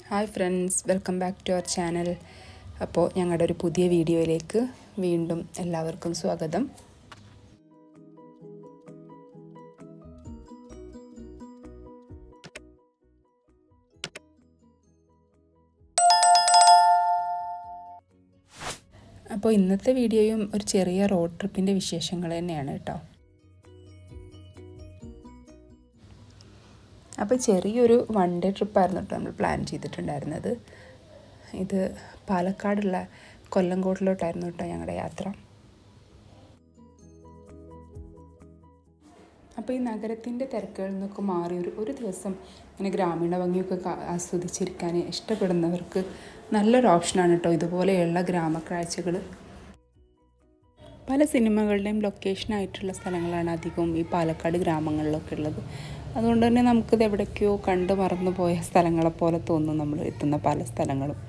hi friends welcome back to our channel അപ്പോൾ ഞങ്ങളുടെ ഒരു പുതിയ വീഡിയോയിലേക്ക് വീണ്ടും എല്ലാവർക്കും സ്വാഗതം അപ്പോൾ ഇന്നത്തെ വീഡിയോയും ഒരു ചെറിയ റോഡ് ട്രിപ്പിൻ്റെ വിശേഷങ്ങൾ തന്നെയാണ് കേട്ടോ അപ്പോൾ ചെറിയൊരു വൺ ഡേ ട്രിപ്പായിരുന്നു കേട്ടോ നമ്മൾ പ്ലാൻ ചെയ്തിട്ടുണ്ടായിരുന്നത് ഇത് പാലക്കാടുള്ള കൊല്ലങ്കോട്ടിലോട്ടായിരുന്നു കേട്ടോ ഞങ്ങളുടെ യാത്ര അപ്പോൾ ഈ നഗരത്തിൻ്റെ തിരക്കുകളിൽ നിന്നൊക്കെ മാറി ഒരു ഒരു ദിവസം ഇങ്ങനെ ഗ്രാമീണ ഭംഗിയൊക്കെ കാ- ആസ്വദിച്ചിരിക്കാൻ ഇഷ്ടപ്പെടുന്നവർക്ക് നല്ലൊരു ഓപ്ഷനാണ് കേട്ടോ ഇതുപോലെയുള്ള ഗ്രാമക്കാഴ്ചകൾ പല സിനിമകളുടെയും ലൊക്കേഷനായിട്ടുള്ള സ്ഥലങ്ങളാണ് അധികവും ഈ പാലക്കാട് ഗ്രാമങ്ങളിലൊക്കെ ഉള്ളത് അതുകൊണ്ട് തന്നെ നമുക്കിത് എവിടേക്കോ കണ്ട് മറന്നു പോയ സ്ഥലങ്ങളെ പോലെ തോന്നും നമ്മൾ എത്തുന്ന പല സ്ഥലങ്ങളും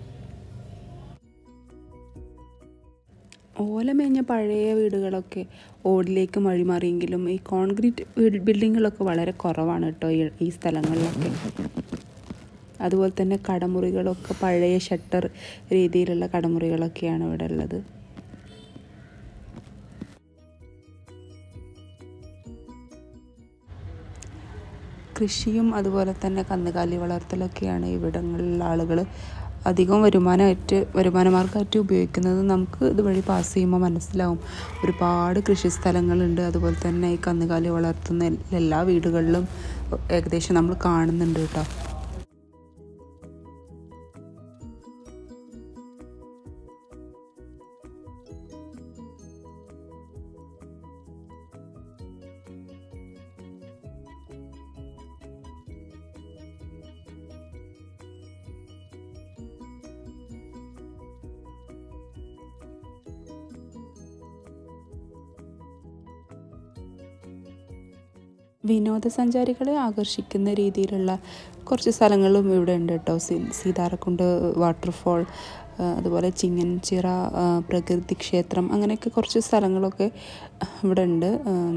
ഓലമേഞ്ഞ പഴയ വീടുകളൊക്കെ ഓടിലേക്ക് വഴിമാറിയെങ്കിലും ഈ കോൺക്രീറ്റ് വീട് ബിൽഡിങ്ങുകളൊക്കെ വളരെ കുറവാണ് കേട്ടോ ഈ ഈ സ്ഥലങ്ങളിലൊക്കെ അതുപോലെ തന്നെ കടമുറികളൊക്കെ പഴയ ഷട്ടർ രീതിയിലുള്ള കടമുറികളൊക്കെയാണ് ഇവിടെ ഉള്ളത് കൃഷിയും അതുപോലെ തന്നെ കന്നുകാലി വളർത്തലൊക്കെയാണ് ഇവിടങ്ങളിലുള്ള ആളുകൾ അധികം വരുമാനമായിട്ട് വരുമാനമാർഗമായിട്ട് ഉപയോഗിക്കുന്നത് നമുക്ക് ഇതുവഴി പാസ് ചെയ്യുമ്പോൾ മനസ്സിലാവും ഒരുപാട് കൃഷി സ്ഥലങ്ങളുണ്ട് അതുപോലെ തന്നെ ഈ കന്നുകാലി വളർത്തുന്ന എൽ- എല്ലാ വീടുകളിലും ഏകദേശം നമ്മൾ കാണുന്നുണ്ട് കേട്ടോ വിനോദസഞ്ചാരികളെ ആകർഷിക്കുന്ന രീതിയിലുള്ള കുറച്ച് സ്ഥലങ്ങളും ഇവിടെ ഉണ്ട് കേട്ടോ സീ സീതാറക്കുണ്ട് വാട്ടർഫോൾ ആ, അതുപോലെ ചിങ്ങൻചിറ ആ, പ്രകൃതി ക്ഷേത്രം അങ്ങനെയൊക്കെ കുറച്ച് സ്ഥലങ്ങളൊക്കെ ഇവിടെ ഉണ്ട് ഉം,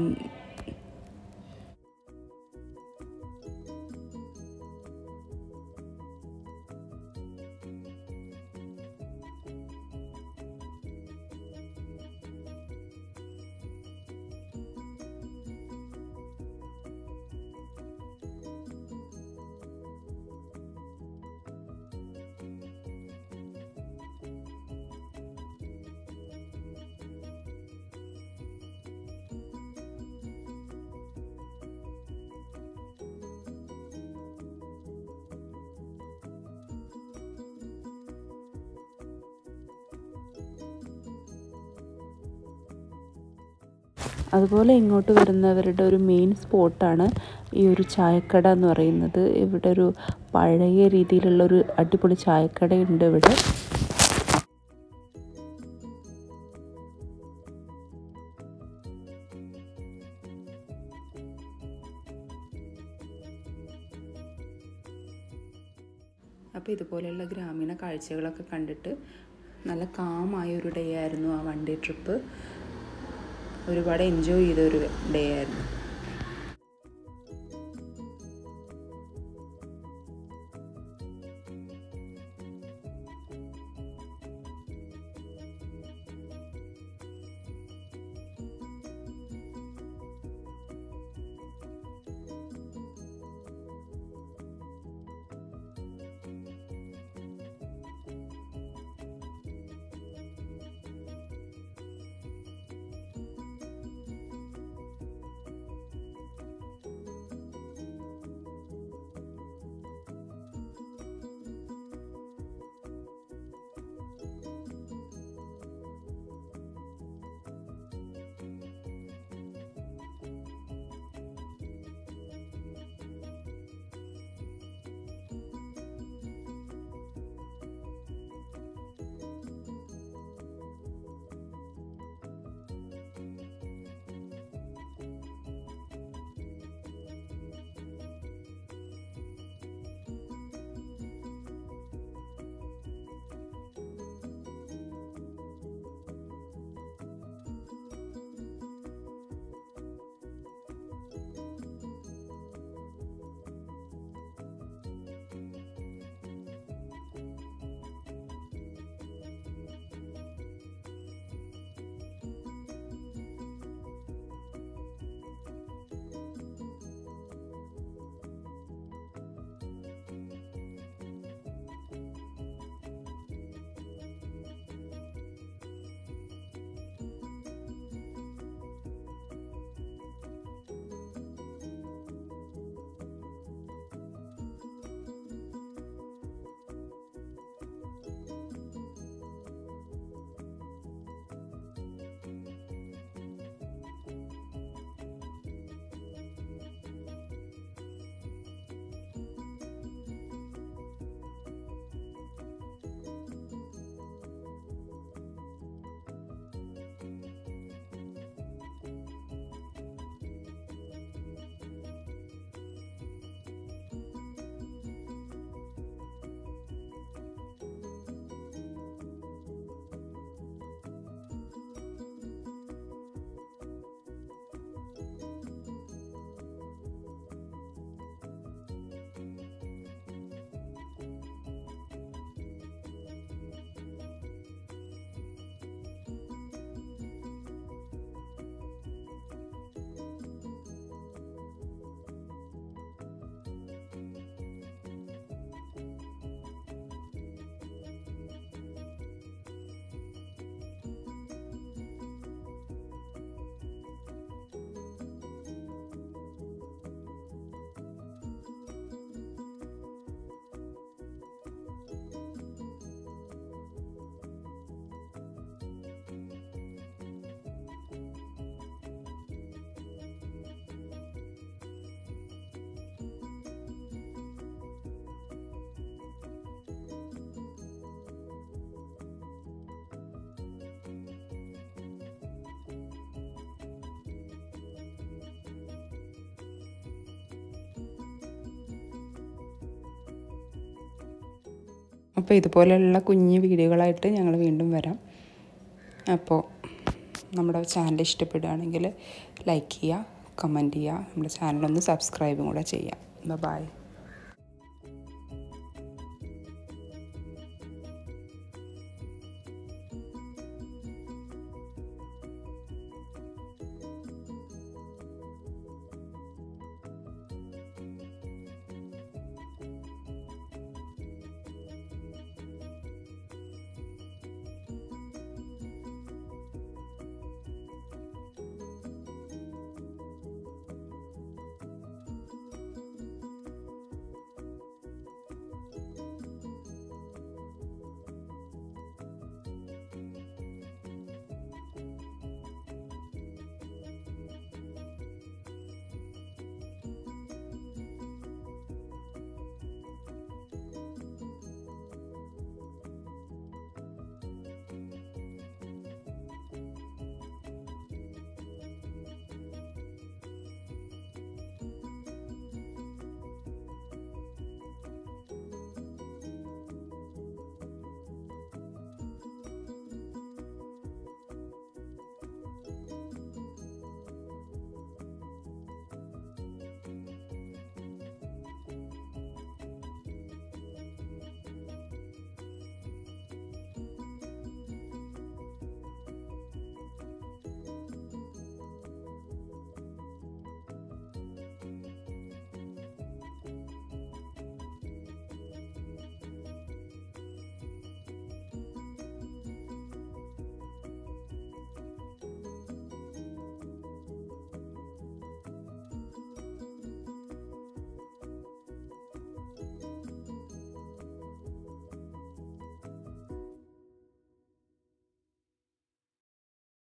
അതുപോലെ ഇങ്ങോട്ട് വരുന്നവരുടെ ഒരു മെയിൻ സ്പോട്ടാണ് ഈ ഒരു ചായക്കട എന്ന് പറയുന്നത് ഇവിടെ ഒരു പഴയ രീതിയിലുള്ള ഒരു അടിപൊളി ചായക്കടയുണ്ട് ഇവിടെ അപ്പോൾ ഇതുപോലെയുള്ള ഗ്രാമീണ കാഴ്ചകളൊക്കെ കണ്ടിട്ട് നല്ല കാമായ ഒരു ഡേ ആയിരുന്നു ആ വൺ ഡേ ട്രിപ്പ് ഒരുപാട് എൻജോയ് ചെയ്ത ഒരു ഡേ ആയിരുന്നു അപ്പോൾ ഇതുപോലെയുള്ള കുഞ്ഞു വീഡിയോകളായിട്ട് ഞങ്ങൾ വീണ്ടും വരാം അപ്പോൾ നമ്മുടെ ചാനൽ ഇഷ്ടപ്പെടുകയാണെങ്കിൽ ലൈക്ക് ചെയ്യുക കമൻറ്റ് ചെയ്യുക നമ്മുടെ ചാനലൊന്ന് സബ്സ്ക്രൈബും കൂടെ ചെയ്യുക ബൈ